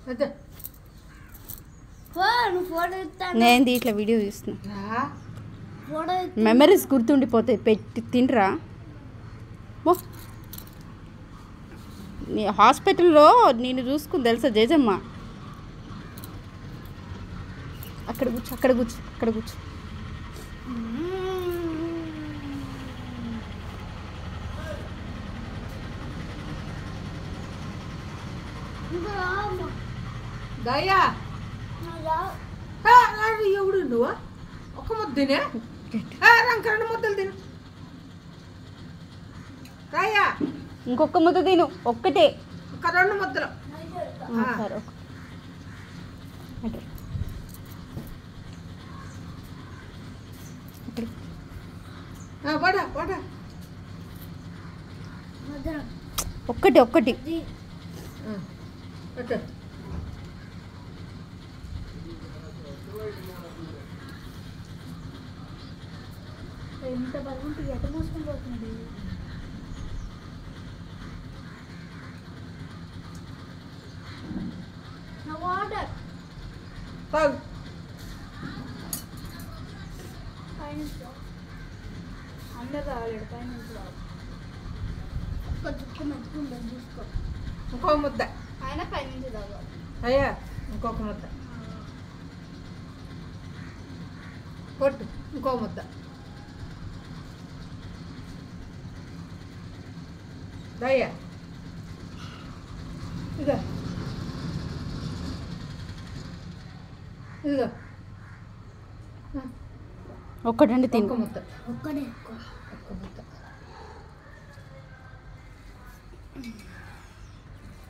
అదే పో, నువ్వు ఫోటో ఇస్తాను నేను ఇట్లా వీడియో తీస్తున్నా రా ఫోటో ఇస్తా- మెమరీస్ గుర్తుండిపోతాయి పెట్టి తినరా ఓ నీ హాస్పిటల్లో నేను చూసుకుని తెలుసా జేజమ్మ అక్కడ కూర్చో అక్కడ కూర్చో అక్కడ కూర్చో ఇంకా రామ్మా. దయ్యా నువ్వు రా. ఎవడు నువ్వు ఒక ముద్దునే రంక రెండు ముద్దలు తిను రాయ్యా ఇంకొక ముద్ద తిను ఒక్కటే ఒక రెండు ముద్దలు ఆ, ఆ. సరే ఒక్క- అటు. అక్కడ. ఆ, పడ పడ మధ్యలో. ఒక్కటి ఒక్కటి ఇది. ఆ, అటు ఎంత బలం ఎట మోసుకొని పోతున్నాడు నా వాటర్ తాగు పైనుంచి రా. అందరు రాలేడు పైనుంచి రావు కొంచెం మెత్తుకుంటుంది చూసుకో ఇంకో ముద్ద ఆయన పైనుంచి తాగాలి అయ్యా ఇంకొక ముద్ద కొట్టు ఇంకో ముద్ద దయ్యా ఇదో ఇదిగో ఒక్కటండి ఒక్క తిను ముద్ద ఒక్కడే ఎక్కువ ఒక్క ముద్ద